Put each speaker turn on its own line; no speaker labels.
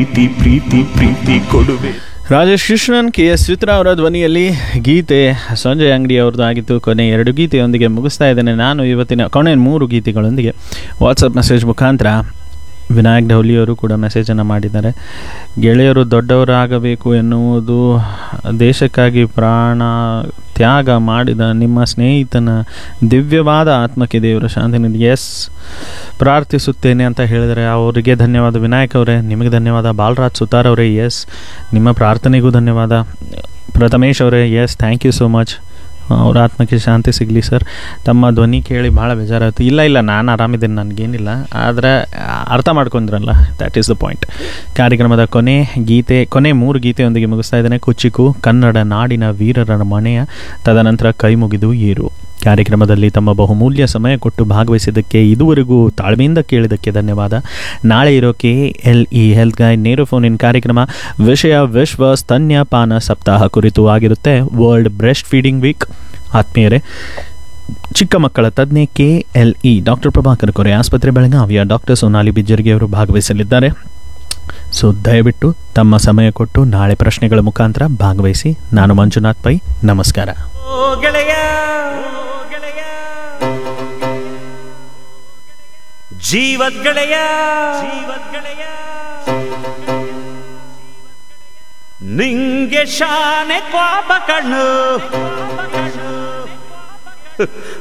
ಪ್ರೀತಿ ಪ್ರೀತಿ ಪ್ರೀತಿ ಕೊಡುವೆ
ರಾಜೇಶ್ ಕೃಷ್ಣನ್ ಕೆ ಎಸ್ ಚಿತ್ರ ಅವರ ಧ್ವನಿಯಲ್ಲಿ ಗೀತೆ ಸಂಜಯ್ ಅಂಗಡಿ ಅವ್ರದ್ದು ಆಗಿತ್ತು ಕೊನೆ ಎರಡು ಗೀತೆಯೊಂದಿಗೆ ಮುಗಿಸ್ತಾ ಇದ್ದೇನೆ ನಾನು ಇವತ್ತಿನ ಕೊನೆ ಮೂರು ಗೀತೆಗಳೊಂದಿಗೆ ವಾಟ್ಸಪ್ ಮೆಸೇಜ್ ಮುಖಾಂತರ ವಿನಾಯಕ್ ಢೌಲಿಯವರು ಕೂಡ ಮೆಸೇಜನ್ನು ಮಾಡಿದ್ದಾರೆ ಗೆಳೆಯರು ದೊಡ್ಡವರಾಗಬೇಕು ಎನ್ನುವುದು ದೇಶಕ್ಕಾಗಿ ಪ್ರಾಣ ತ್ಯಾಗ ಮಾಡಿದ ನಿಮ್ಮ ಸ್ನೇಹಿತನ ದಿವ್ಯವಾದ ಆತ್ಮಕ್ಕೆ ದೇವರ ಶಾಂತಿ ನೀಡಿ ಎಸ್ ಪ್ರಾರ್ಥಿಸುತ್ತೇನೆ ಅಂತ ಹೇಳಿದರೆ ಅವರಿಗೆ ಧನ್ಯವಾದ ವಿನಾಯಕ್ ಅವರೇ ನಿಮಗೆ ಧನ್ಯವಾದ ಬಾಲರಾಜ್ ಸುತಾರ್ ಅವರೇ ಎಸ್ ನಿಮ್ಮ ಪ್ರಾರ್ಥನೆಗೂ ಧನ್ಯವಾದ ಪ್ರಥಮೇಶ್ ಅವರೇ yes thank you so much ಅವ್ರ ಆತ್ಮಕ್ಕೆ ಶಾಂತಿ ಸಿಗಲಿ ಸರ್ ತಮ್ಮ ಧ್ವನಿ ಕೇಳಿ ಭಾಳ ಬೇಜಾರಾಯ್ತು ಇಲ್ಲ ಇಲ್ಲ ನಾನು ಆರಾಮಿದ್ದೇನೆ ನನಗೇನಿಲ್ಲ ಆದರೆ ಅರ್ಥ ಮಾಡ್ಕೊಂಡ್ರಲ್ಲ ದ್ಯಾಟ್ ಈಸ್ ದ ಪಾಯಿಂಟ್ ಕಾರ್ಯಕ್ರಮದ ಕೊನೆ ಗೀತೆ ಕೊನೆ ಮೂರು ಗೀತೆಯೊಂದಿಗೆ ಮುಗಿಸ್ತಾ ಇದ್ದೇನೆ ಕುಚಿಕು ಕನ್ನಡ ನಾಡಿನ ವೀರರ ಮನೆಯ ತದನಂತರ ಕೈ ಮುಗಿದು ಏರು ಕಾರ್ಯಕ್ರಮದಲ್ಲಿ ತಮ್ಮ ಬಹುಮೂಲ್ಯ ಸಮಯ ಕೊಟ್ಟು ಭಾಗವಹಿಸಿದ್ದಕ್ಕೆ ಇದುವರೆಗೂ ತಾಳ್ಮೆಯಿಂದ ಕೇಳಿದ್ದಕ್ಕೆ ಧನ್ಯವಾದ ನಾಳೆ ಇರೋ K L E health guide ನೇರು ಫೋನ್ ಇನ್ ಕಾರ್ಯಕ್ರಮ ವಿಷಯ ವಿಶ್ವ ಸ್ತನ್ಯಪಾನ ಸಪ್ತಾಹ ಕುರಿತು ಆಗಿರುತ್ತೆ ವರ್ಲ್ಡ್ ಬ್ರೆಸ್ಟ್ ಫೀಡಿಂಗ್ ವೀಕ್ ಆತ್ಮೀಯರೇ ಚಿಕ್ಕ ಮಕ್ಕಳ ತಜ್ಞೆ K L E doctor Prabhakar Kore ಆಸ್ಪತ್ರೆ ಬೆಳಗಾವಿಯ ಡಾಕ್ಟರ್ ಸೋನಾಲಿ ಬಿಜ್ಜರ್ಗಿ ಅವರು ಭಾಗವಹಿಸಲಿದ್ದಾರೆ ಸೊ ದಯವಿಟ್ಟು ತಮ್ಮ ಸಮಯ ಕೊಟ್ಟು ನಾಳೆ ಪ್ರಶ್ನೆಗಳ ಮುಖಾಂತರ ಭಾಗವಹಿಸಿ ನಾನು ಮಂಜುನಾಥ್ ಪೈ ನಮಸ್ಕಾರ
ಓ ಗೆಳೆಯ ಜೀವದ್ ಗೆಳೆಯ ಜೀವದ್ ಗೆಳೆಯ ನಿಂಗೆ ಶಾನೆ ಕ್ವಾಪ ಕಣ್ಣು